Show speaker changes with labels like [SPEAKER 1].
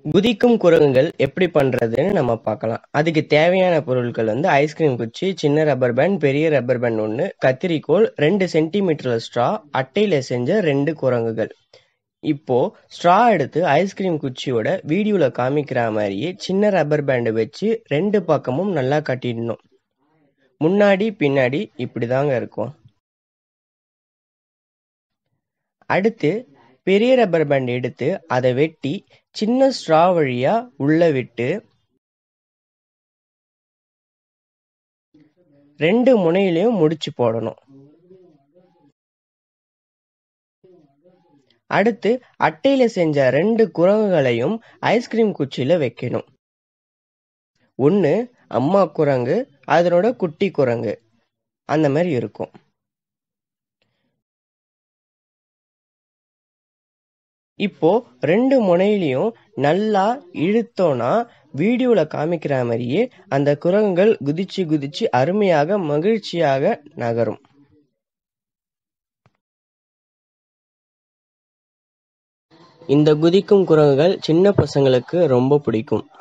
[SPEAKER 1] குதிக்கும் குரங்குகள் எப்படி பண்றதுன்னு நம்ம பார்க்கலாம். அதுக்கு தேவையான பொருட்கள் வந்து ஐஸ்கிரீம் குச்சி, சின்ன ரப்பர் பேண்ட், பெரிய ரப்பர் பேண்ட் 1, கத்தரிக்கோல், 2 சென்டிமீட்டர் ஸ்ட்ரா, அட்டையில செஞ்ச 2 குரங்குகள். இப்போ ஸ்ட்ரா எடுத்து ஐஸ்கிரீம் குச்சியோட வீடியோல காமிக்கிற மாதிரியே சின்ன ரப்பர் பேண்ட் வச்சு 2 பக்கமும் நல்லா கட்டிடணும். முன்னாடி பின்னாடி இப்படிதாங்க இருக்கும். அடுத்து பெரிய ரப்பர் பேண்ட் எடுத்து அதை வெட்டி சின்ன ஸ்ட்ரா வழியா உள்ள விட்டு ரெண்டு முனையிலையும் முடிச்சு போடணும். அடுத்து அட்டையில செஞ்ச ரெண்டு குரங்குகளையும் ஐஸ்கிரீம் குச்சியில வைக்கணும். ஒன்னு அம்மா குரங்கு அதனோட குட்டி குரங்கு அந்த மாதிரி இருக்கும். இப்போ ரெண்டு முனையிலையும் நல்லா இழுத்தோம்னா வீடியோல காமிக்கிற மாதிரியே அந்த குரங்குகள் குதிச்சு குதிச்சு அருமையாக மகிழ்ச்சியாக நகரும். இந்த குதிக்கும் குரங்குகள் சின்ன பசங்களுக்கு ரொம்ப பிடிக்கும்.